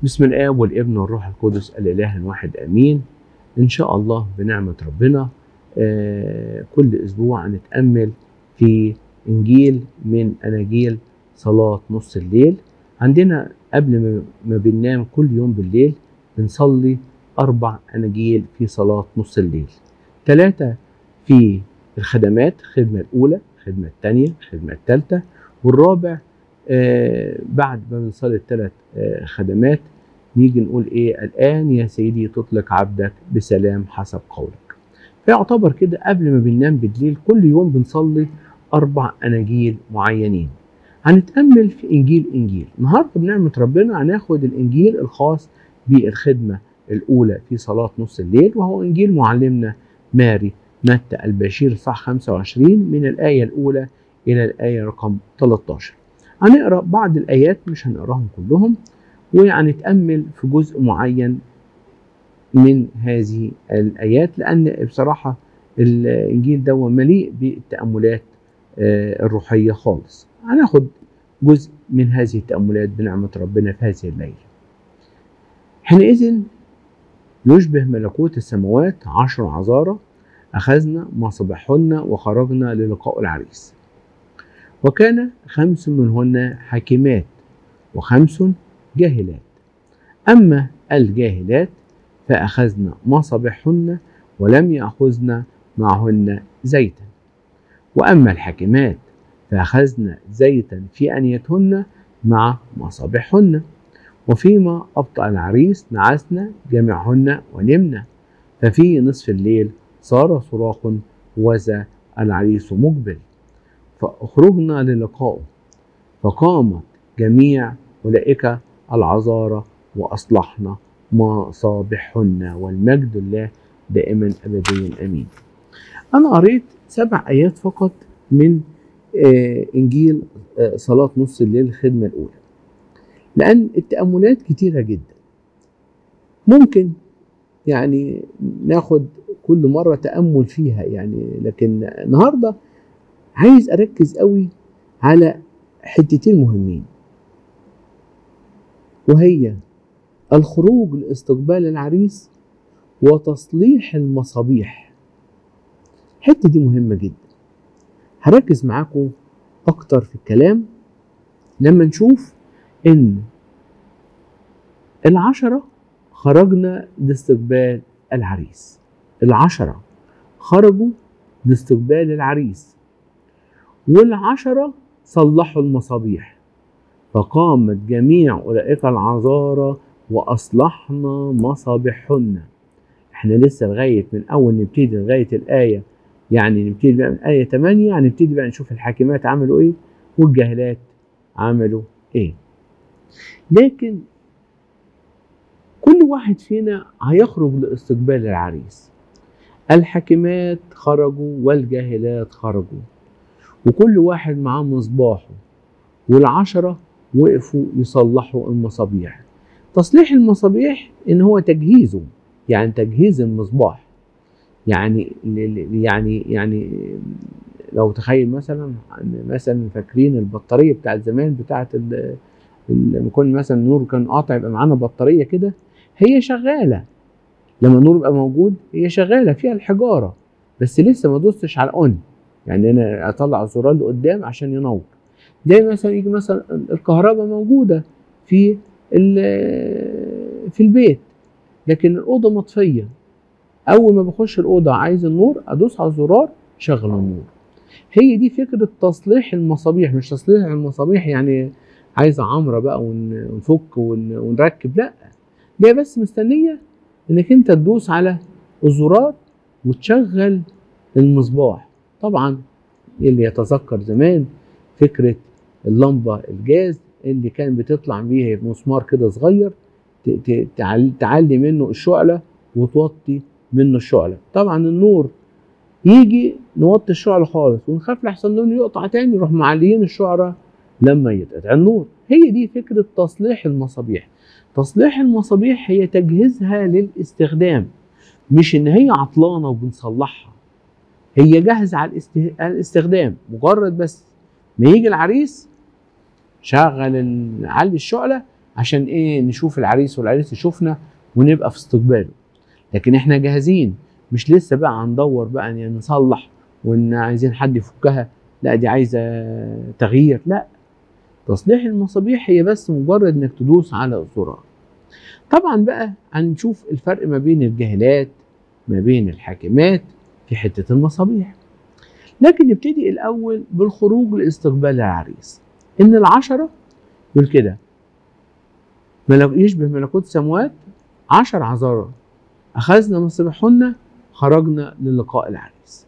بسم الآب والابن والروح القدس الإله الواحد آمين إن شاء الله بنعمة ربنا آه، كل أسبوع هنتأمل في إنجيل من أناجيل صلاة نص الليل عندنا قبل ما- ما بننام كل يوم بالليل بنصلي أربع أناجيل في صلاة نص الليل ثلاثة في الخدمات الخدمة الأولى الخدمة الثانية الخدمة الثالثة والرابع آه، بعد ما بنصلي الثلاث آه، خدمات نيجي نقول ايه الان يا سيدي تطلق عبدك بسلام حسب قولك فيعتبر كده قبل ما بننام بالليل كل يوم بنصلي اربع اناجيل معينين هنتامل في انجيل انجيل النهارده بنعمه ربنا هناخد الانجيل الخاص بالخدمه الاولى في صلاه نص الليل وهو انجيل معلمنا ماري متى البشير صح 25 من الايه الاولى الى الايه رقم 13 هنقرا بعض الايات مش هنقراهم كلهم وهنتامل في جزء معين من هذه الايات لان بصراحه الانجيل ده مليء بالتاملات آه، الروحيه خالص هناخد جزء من هذه التاملات بنعمه ربنا في هذه الليله حينئذ يشبه ملكوت السماوات عشر عذارى أخذنا مصباحهن وخرجنا للقاء العريس وكان خمس منهن حاكمات وخمس جاهلات أما الجاهلات فأخذن مصابيحهن ولم يأخذن معهن زيتا وأما الحاكمات فأخذن زيتا في أنيتهن مع مصابيحهن وفيما أبطأ العريس نعسنا جميعهن ونمنا ففي نصف الليل صار صراخ وذا العريس مقبل فأخرجنا للقائه فقامت جميع أولئك العذارى وأصلحنا مصابيحهن والمجد الله دائما أبديا أمين أنا قريت سبع آيات فقط من آه، إنجيل آه، صلاة نص الليل الخدمة الأولى لأن التأملات كتيرة جدا ممكن يعني ناخد كل مرة تأمل فيها يعني لكن النهاردة عايز أركز قوي على حتتين مهمين وهي الخروج لاستقبال العريس وتصليح المصابيح الحتة دي مهمة جدا هركز معاكم أكتر في الكلام لما نشوف إن العشرة خرجنا لاستقبال العريس العشرة خرجوا لاستقبال العريس والعشرة صلحوا المصابيح فقامت جميع أولئك العذارى وأصلحنا مصابيحهن احنا لسه لغاية من أول نبتدي لغاية الآية يعني نبتدي بقى من آية 8 هنبتدي بقى نشوف الحاكمات عملوا إيه والجاهلات عملوا إيه لكن كل واحد فينا هيخرج لاستقبال العريس الحاكمات خرجوا والجاهلات خرجوا وكل واحد معاه مصباحه والعشرة وقفوا يصلحوا المصابيح تصليح المصابيح ان هو تجهيزه يعني تجهيز المصباح يعني يعني يعني لو تخيل مثلا مثلا فاكرين البطاريه بتاعت زمان بتاعت ال- ال- لما كنا مثلا النور كان قاطع يبقى معانا بطاريه كده هي شغاله لما النور يبقى موجود هي شغاله فيها الحجاره بس لسه ما دوستش على اون يعني انا اطلع الزرار لقدام عشان ينور زي مثلا يجي مثلا الكهرباء موجوده في ال- في البيت لكن الاوضه مطفيه اول ما بخش الاوضه عايز النور ادوس على الزرار شغل النور هي دي فكره تصليح المصابيح مش تصليح المصابيح يعني عايزه عمره بقى ون- ونفك ون- ونركب لا دي بس مستنيه انك انت تدوس على الزرار وتشغل المصباح طبعا اللي يتذكر زمان فكره اللمبه الجاز اللي كان بتطلع بيها مسمار كده صغير ت- ت- تعل- تعلي منه الشعله وتوطي منه الشعله طبعا النور يجي نوطي الشعله خالص ونخاف لحسن اللون يقطع تاني نروح معليين الشعره لما يتقطع النور هي دي فكره تصليح المصابيح تصليح المصابيح هي تجهيزها للاستخدام مش ان هي عطلانه وبنصلحها هي جاهزه على الاست- على الاستخدام مجرد بس ما يجي العريس شغل ال- علي الشعله عشان ايه نشوف العريس والعريس يشوفنا ونبقى في استقباله لكن احنا جاهزين مش لسه بقى هندور بقى ان نصلح وان عايزين حد يفكها لا دي عايزه تغيير لا تصليح المصابيح هي بس مجرد انك تدوس على الزرار طبعا بقى هنشوف الفرق ما بين الجاهلات ما بين الحاكمات في حته المصابيح لكن نبتدي الاول بالخروج لاستقبال العريس ان العشره يقول كده ملك يشبه ملكوت السماوات عشر عذارى أخذنا مصابيحهن خرجنا للقاء العريس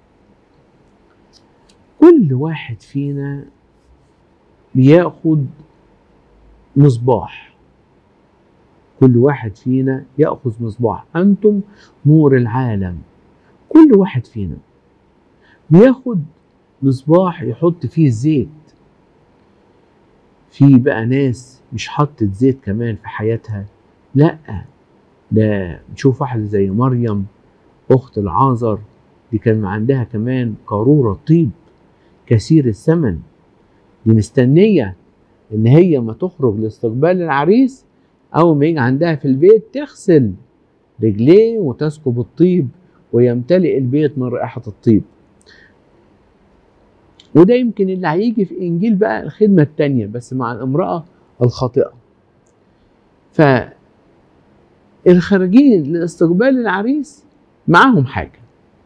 كل واحد فينا بياخد مصباح كل واحد فينا ياخذ مصباح انتم نور العالم كل واحد فينا بياخد مصباح يحط فيه الزيت في بقى ناس مش حطت زيت كمان في حياتها لا ده نشوف واحدة زي مريم أخت العازر دي كان عندها كمان قارورة طيب كثير الثمن دي مستنية إن هي ما تخرج لاستقبال العريس أول ما يجي عندها في البيت تغسل رجليه وتسكب الطيب ويمتلئ البيت من رائحة الطيب وده يمكن اللي هيجي في إنجيل بقى الخدمة التانية بس مع الامرأة الخاطئة فالخارجين لاستقبال العريس معاهم حاجة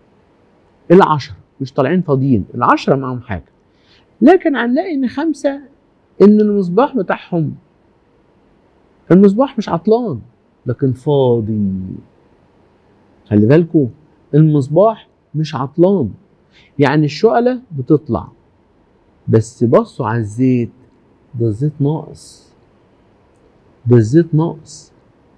العشرة مش طالعين فاضيين العشرة معاهم حاجة لكن هنلاقي ان خمسة ان المصباح بتاعهم المصباح مش عطلان لكن فاضي خلي بالكم المصباح مش عطلان يعني الشعلة بتطلع بس بصوا على الزيت ده الزيت ناقص ده الزيت ناقص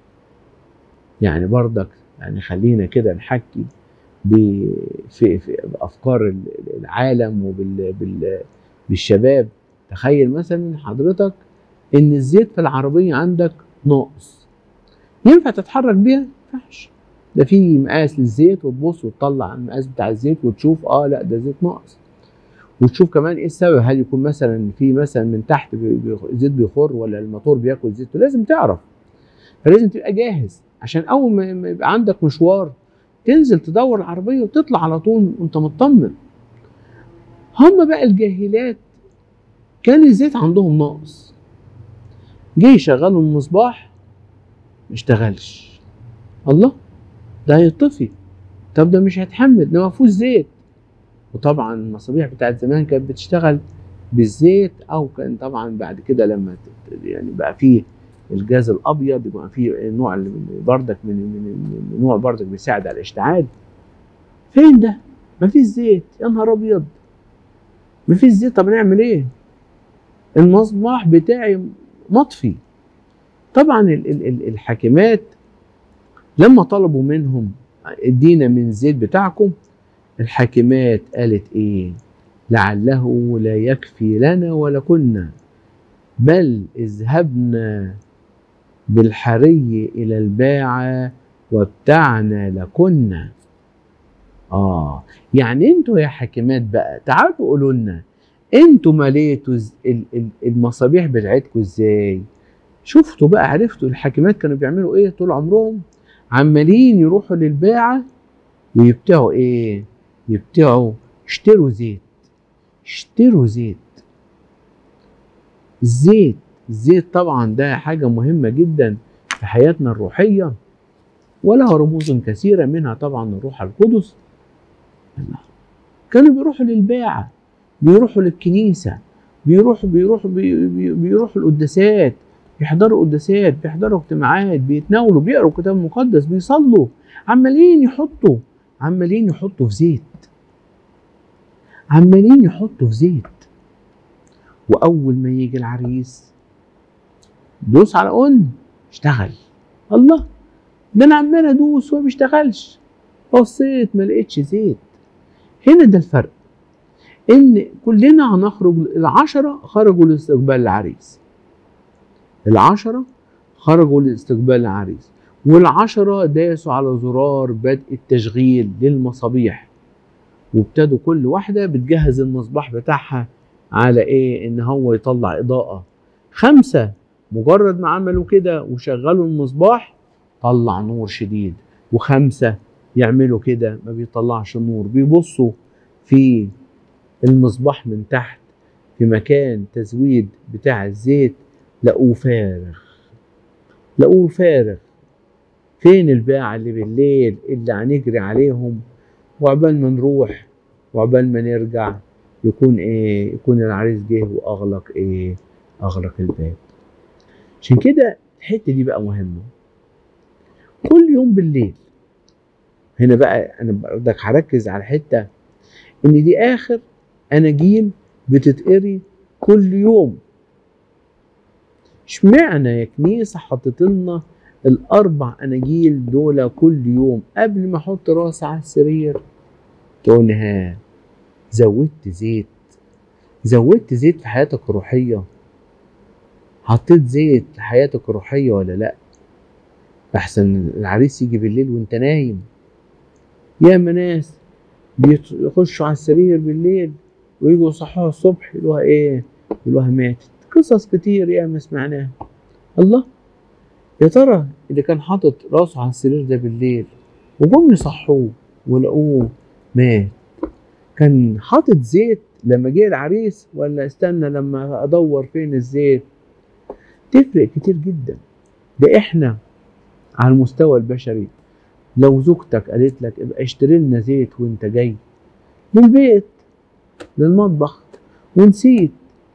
يعني برضك يعني خلينا كده نحكي في في بافكار العالم وبال بال بالشباب تخيل مثلا حضرتك ان الزيت في العربيه عندك ناقص ينفع تتحرك بيها؟ ما ينفعش ده في مقاس للزيت وتبص وتطلع المقاس بتاع الزيت وتشوف اه لا ده زيت ناقص وتشوف كمان ايه السبب هل يكون مثلا في مثلا من تحت زيت بيخر ولا الموتور بياكل زيت لازم تعرف فلازم تبقى جاهز عشان اول ما يبقى عندك مشوار تنزل تدور العربيه وتطلع على طول وانت مطمن هم بقى الجاهلات كان الزيت عندهم ناقص جه يشغلوا المصباح ما اشتغلش الله ده هيطفي طب ده مش هيتحمل ده ما فيهوش زيت وطبعا المصابيح بتاعت زمان كانت بتشتغل بالزيت او كان طبعا بعد كده لما يعني بقى فيه الجاز الابيض يبقى فيه نوع بردك من, من نوع بردك بيساعد على الاشتعال فين ده؟ ما فيش زيت يا نهار ابيض ما فيش زيت طب نعمل ايه؟ المصباح بتاعي مطفي طبعا الحاكمات لما طلبوا منهم ادينا من الزيت بتاعكم الحاكمات قالت ايه لعله لا يكفي لنا ولكنا بل اذهبنا بالحري الى الباعة وابتعنا لكنا اه يعني انتوا يا حاكمات بقى تعالوا قولوا لنا انتوا مليتوا المصابيح بتاعتكم ازاي شفتوا بقى عرفتوا الحاكمات كانوا بيعملوا ايه طول عمرهم عمالين يروحوا للباعة ويبتاعوا ايه يبتاعوا اشتروا زيت اشتروا زيت الزيت الزيت طبعا ده حاجة مهمة جدا في حياتنا الروحية ولها رموز كثيرة منها طبعا الروح القدس كانوا بيروحوا للباعة بيروحوا للكنيسة بيروحوا بيروحوا بيروحوا القداسات بيحضروا قداسات بيحضروا اجتماعات بيتناولوا بيقروا كتاب مقدس بيصلوا عمالين يحطوا عمالين يحطوا في زيت عمالين يحطوا في زيت واول ما يجي العريس دوس على اون اشتغل الله ده انا عمال ادوس وما بيشتغلش بصيت ما لقيتش زيت هنا ده الفرق ان كلنا هنخرج العشرة خرجوا لاستقبال العريس العشرة خرجوا لاستقبال العريس والعشرة داسوا على زرار بدء التشغيل للمصابيح وابتدوا كل واحدة بتجهز المصباح بتاعها على ايه ان هو يطلع اضاءة خمسة مجرد ما عملوا كده وشغلوا المصباح طلع نور شديد وخمسة يعملوا كده ما بيطلعش نور بيبصوا في المصباح من تحت في مكان تزويد بتاع الزيت لقوه فارغ لقوه فارغ فين الباعة اللي بالليل اللي هنجري عليهم وعقبال ما نروح وعقبال ما نرجع يكون ايه يكون العريس جه واغلق ايه اغلق الباب عشان كده الحته دي بقى مهمه كل يوم بالليل هنا بقى انا برضك هركز على حته ان دي اخر اناجيل بتتقري كل يوم اشمعنى يا كنيسه حطت لنا الاربع اناجيل دول كل يوم قبل ما احط راسي على السرير تقول لي ها زودت زيت زودت زيت في حياتك الروحيه حطيت زيت في حياتك الروحيه ولا لا احسن العريس يجي بالليل وانت نايم ياما ناس بيخشوا على السرير بالليل ويجوا يصحوها الصبح يقولوها ايه يقولوها ماتت قصص كتير ياما سمعناها الله يا ترى اللي كان حاطط راسه على السرير ده بالليل وجم يصحوه ولقوه مات كان حاطط زيت لما جه العريس ولا استنى لما ادور فين الزيت تفرق كتير جدا ده احنا على المستوى البشري لو زوجتك قالت لك ابقى اشتري لنا زيت وانت جاي للبيت للمطبخ ونسيت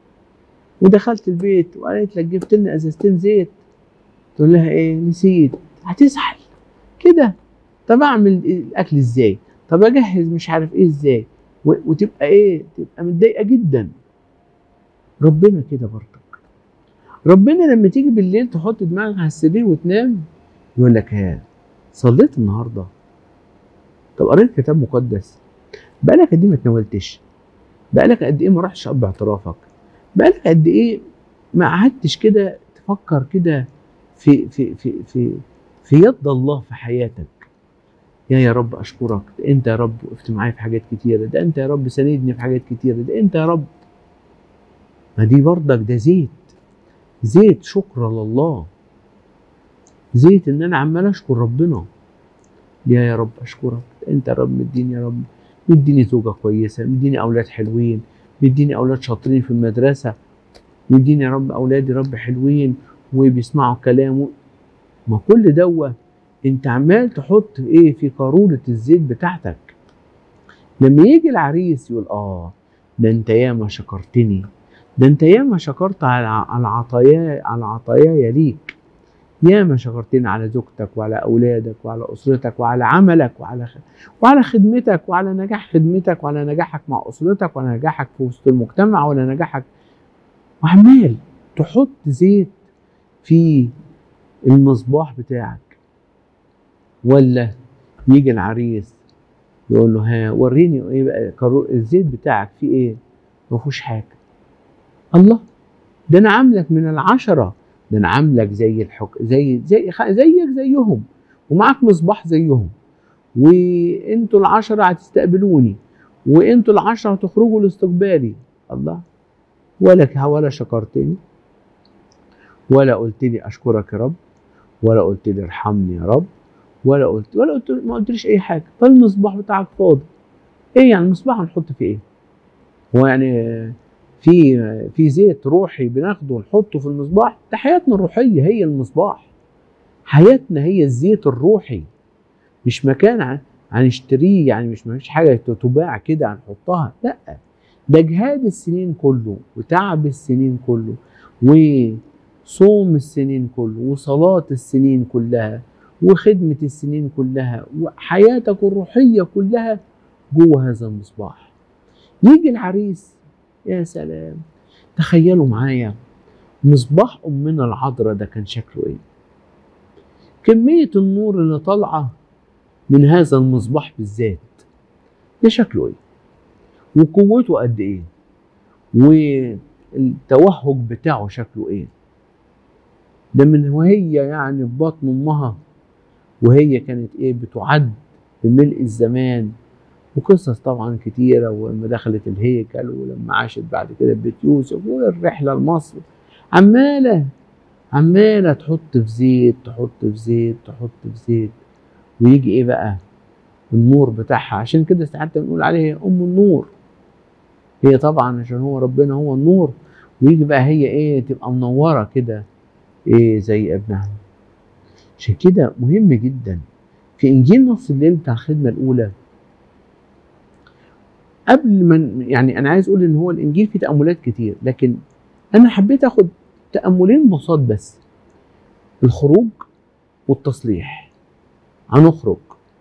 ودخلت البيت وقالت لك جبت لنا ازازتين زيت تقول لها ايه نسيت هتزعل كده طب اعمل الاكل ازاي طب اجهز مش عارف ايه ازاي وتبقى ايه تبقى متضايقه جدا ربنا كده برضك ربنا لما تيجي بالليل تحط دماغك على السرير وتنام يقول لك ها صليت النهارده طب قريت كتاب مقدس بقالك قد ايه ما تناولتش بقالك قد ايه ما رحتش اب اعترافك بقالك قد ايه ما قعدتش كده تفكر كده في في في في في يد الله في حياتك يا يا رب اشكرك ده انت يا رب وقفت معايا في حاجات كتيره ده انت يا رب ساندني في حاجات كتيره ده انت يا رب ما دي برضك ده زيت زيت شكر لله زيت ان انا عمال اشكر ربنا يا يا رب اشكرك انت يا رب مديني يا رب مديني زوجه كويسه مديني اولاد حلوين مديني اولاد شاطرين في المدرسه مديني يا رب اولادي رب حلوين وبيسمعوا كلامه ما كل دوه انت عمال تحط ايه في قارورة الزيت بتاعتك لما يجي العريس يقول اه ده انت ياما شكرتني ده انت ياما شكرت على على عطايا على عطاياي ليك ياما شكرتني على زوجتك وعلى اولادك وعلى اسرتك وعلى عملك وعلى خ... وعلى خدمتك وعلى نجاح خدمتك وعلى نجاحك مع اسرتك وعلى نجاحك في وسط المجتمع وعلى نجاحك وعمال تحط زيت في المصباح بتاعك ولا يجي العريس يقول له ها وريني ايه بقى الزيت بتاعك فيه ايه ما فيهوش حاجه الله ده انا عاملك من العشره ده انا عاملك زي الحك زي زي زيك زيهم ومعاك مصباح زيهم وانتوا العشره هتستقبلوني وانتوا العشره هتخرجوا لاستقبالي الله ولا ولا شكرتني ولا قلت لي اشكرك يا رب ولا قلت لي ارحمني يا رب ولا قلت ولا قلت ما قلتليش اي حاجه فالمصباح بتاعك فاضي ايه يعني المصباح هنحط فيه ايه هو يعني في في زيت روحي بناخده ونحطه في المصباح ده حياتنا الروحيه هي المصباح حياتنا هي الزيت الروحي مش مكان هنشتريه يعني مش مفيش حاجه تباع كده هنحطها لا ده جهاد السنين كله وتعب السنين كله وصوم السنين كله وصلاه السنين كلها وخدمة السنين كلها وحياتك الروحية كلها جوه هذا المصباح يجي العريس يا سلام تخيلوا معايا مصباح أمنا العذراء ده كان شكله إيه كمية النور اللي طالعة من هذا المصباح بالذات ده شكله إيه وقوته قد إيه والتوهج بتاعه شكله إيه ده من وهي يعني في بطن أمها وهي كانت ايه بتعد بملء الزمان وقصص طبعا كتيرة ولما دخلت الهيكل ولما عاشت بعد كده في بيت يوسف والرحلة لمصر عمالة عماله تحط في زيت تحط في زيت تحط في زيت ويجي ايه بقى النور بتاعها عشان كده ساعات بنقول عليها ام النور هي طبعا عشان هو ربنا هو النور ويجي بقى هي ايه تبقى منوره كده ايه زي ابنها عشان كده مهم جدا في انجيل نص الليل بتاع الخدمه الاولى قبل ما يعني انا عايز اقول ان هو الانجيل فيه تاملات كتير لكن انا حبيت اخد تاملين بساط بس الخروج والتصليح هنخرج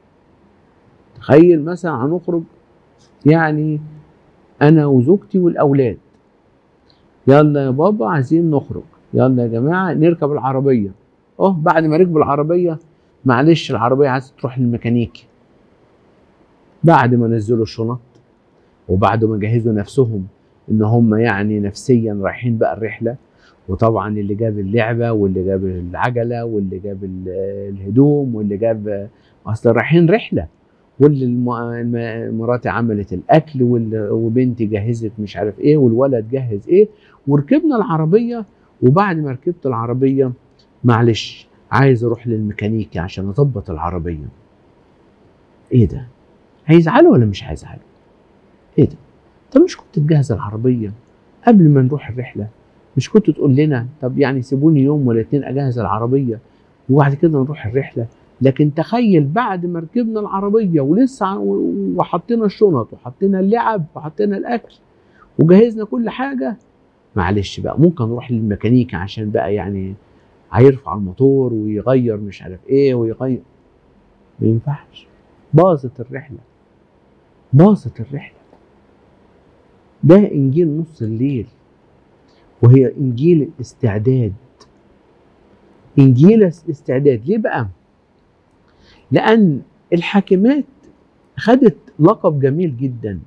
تخيل مثلا هنخرج يعني انا وزوجتي والاولاد يلا يا بابا عايزين نخرج يلا يا جماعه نركب العربيه اه بعد ما ركبوا العربيه معلش العربيه عايزه تروح للميكانيكي بعد ما نزلوا الشنط وبعد ما جهزوا نفسهم ان هم يعني نفسيا رايحين بقى الرحله وطبعا اللي جاب اللعبه واللي جاب العجله واللي جاب الهدوم واللي جاب اصل رايحين رحله واللي مراتي عملت الاكل وبنتي جهزت مش عارف ايه والولد جهز ايه وركبنا العربيه وبعد ما ركبت العربيه معلش عايز اروح للميكانيكي عشان اظبط العربيه ايه ده هيزعلوا ولا مش هيزعلوا ايه ده طب مش كنت تجهز العربيه قبل ما نروح الرحله مش كنت تقول لنا طب يعني سيبوني يوم ولا اتنين اجهز العربيه وبعد كده نروح الرحله لكن تخيل بعد ما ركبنا العربيه ولسه وحطينا الشنط وحطينا اللعب وحطينا الاكل وجهزنا كل حاجه معلش بقى ممكن نروح للميكانيكي عشان بقى يعني هيرفع الموتور ويغير مش عارف ايه ويغير ما ينفعش باظت الرحله باظت الرحله ده انجيل نص الليل وهي انجيل الاستعداد انجيل الاستعداد ليه بقى لان الحاكمات خدت لقب جميل جدا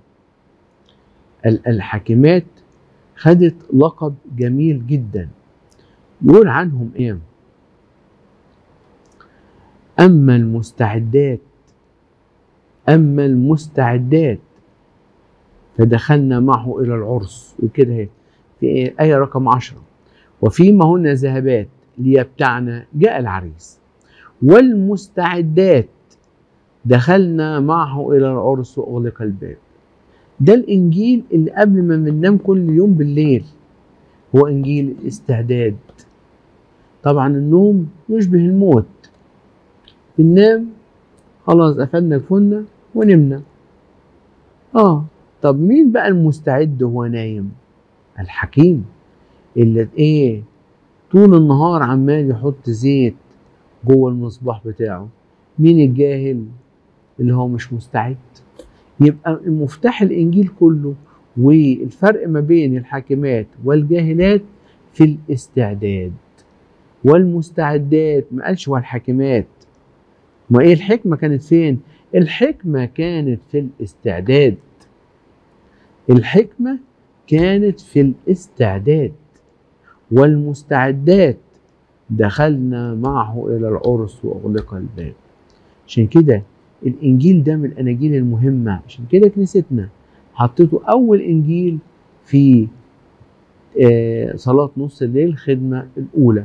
الحاكمات خدت لقب جميل جدا يقول عنهم ايه اما المستعدات اما المستعدات فدخلنا معه الى العرس وكده اهي في ايه رقم عشرة وفيما هن ذهبات ليبتعنا جاء العريس والمستعدات دخلنا معه الى العرس واغلق الباب ده الانجيل اللي قبل ما بننام كل يوم بالليل هو انجيل الاستعداد طبعا النوم يشبه الموت بننام خلاص قفلنا جفنا ونمنا اه طب مين بقى المستعد وهو نايم الحكيم اللي ايه طول النهار عمال يحط زيت جوه المصباح بتاعه مين الجاهل اللي هو مش مستعد يبقى المفتاح الانجيل كله والفرق ما بين الحاكمات والجاهلات في الاستعداد والمستعدات ما قالش والحاكمات ما ايه الحكمه كانت فين الحكمه كانت في الاستعداد الحكمه كانت في الاستعداد والمستعدات دخلنا معه الى العرس واغلق الباب عشان كده الانجيل ده من الاناجيل المهمه عشان كده كنيستنا حطيته اول انجيل في صلاه نص الليل الخدمه الاولى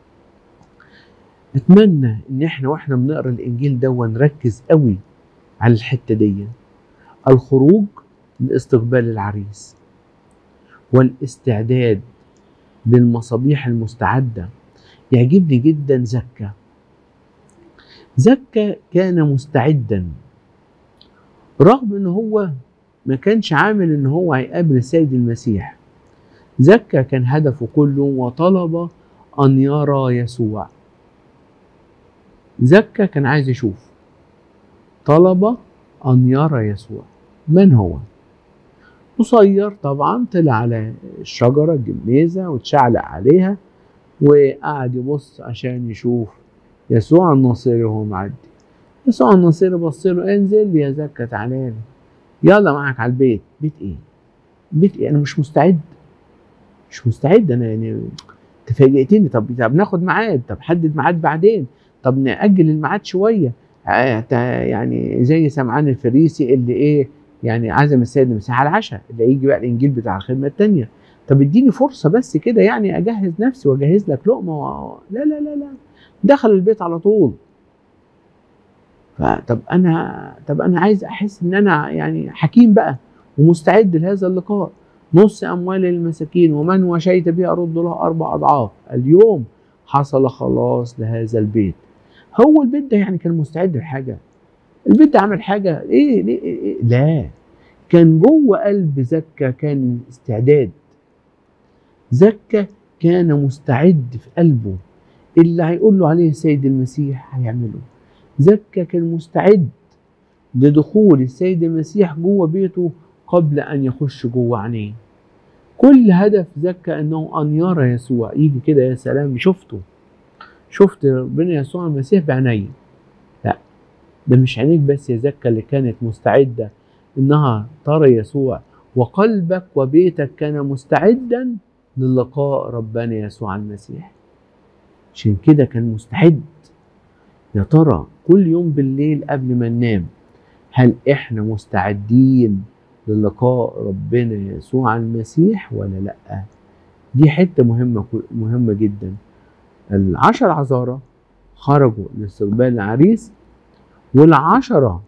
اتمنى ان احنا واحنا بنقرا الانجيل ده ونركز قوي على الحته دي الخروج لاستقبال العريس والاستعداد بالمصابيح المستعده يعجبني جدا زكا زكا كان مستعدا رغم ان هو ما كانش عامل ان هو هيقابل السيد المسيح زكا كان هدفه كله وطلب ان يرى يسوع زكا كان عايز يشوف طلب ان يرى يسوع من هو قصير طبعا طلع على الشجره الجميزه واتشعلق عليها وقعد يبص عشان يشوف يسوع الناصري وهو معدي يسوع الناصري بص له انزل يا زكا تعالى لي يلا معك على البيت بيت ايه بيت ايه انا مش مستعد مش مستعد انا يعني تفاجئتني طب طب ناخد ميعاد طب حدد ميعاد بعدين طب ناجل الميعاد شويه يعني زي سمعان الفريسي اللي ايه يعني عزم السيد المسيح على العشاء اللي يجي بقى الانجيل بتاع الخدمه الثانيه طب اديني فرصه بس كده يعني اجهز نفسي واجهز لك لقمه و... لا لا لا لا دخل البيت على طول فطب انا طب انا عايز احس ان انا يعني حكيم بقى ومستعد لهذا اللقاء نص اموال المساكين ومن وشيت به ارد له اربع اضعاف اليوم حصل خلاص لهذا البيت هو البيت ده يعني كان مستعد لحاجه البيت ده عمل حاجه ايه, ليه إيه, إيه لا كان جوه قلب زكا كان استعداد زكا كان مستعد في قلبه اللي هيقول له عليه السيد المسيح هيعمله زكا كان مستعد لدخول السيد المسيح جوه بيته قبل ان يخش جوه عينيه كل هدف زكا انه ان يرى يسوع يجي كده يا سلام شفته شفت ربنا يسوع المسيح بعيني لا ده مش عينيك بس يا زكا اللي كانت مستعده انها ترى يسوع وقلبك وبيتك كان مستعدا للقاء ربنا يسوع المسيح عشان كده كان مستعد يا ترى كل يوم بالليل قبل ما ننام هل احنا مستعدين للقاء ربنا يسوع المسيح ولا لا دي حته مهمه مهمه جدا العشر عذارى خرجوا لاستقبال العريس والعشرة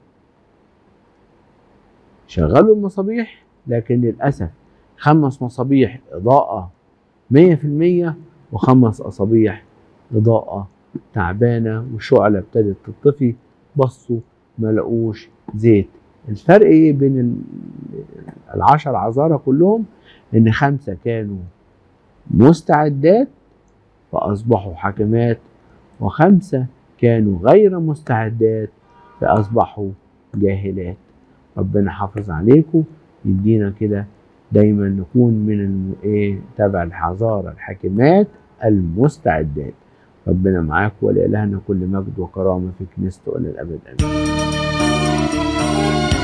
شغلوا المصابيح لكن للأسف خمس مصابيح إضاءة مية في المية وخمس أصابيح إضاءة تعبانة والشعلة ابتدت تطفي بصوا ما لقوش زيت الفرق ايه بين العشر عذارى كلهم ان خمسة كانوا مستعدات فأصبحوا حاكمات وخمسة كانوا غير مستعدات فأصبحوا جاهلات ربنا حافظ عليكم يدينا كده دايما نكون من ايه تبع الحضارة الحاكمات المستعدات ربنا معاك ولإلهنا كل مجد وكرامة في كنيسته إلى الأبد آمين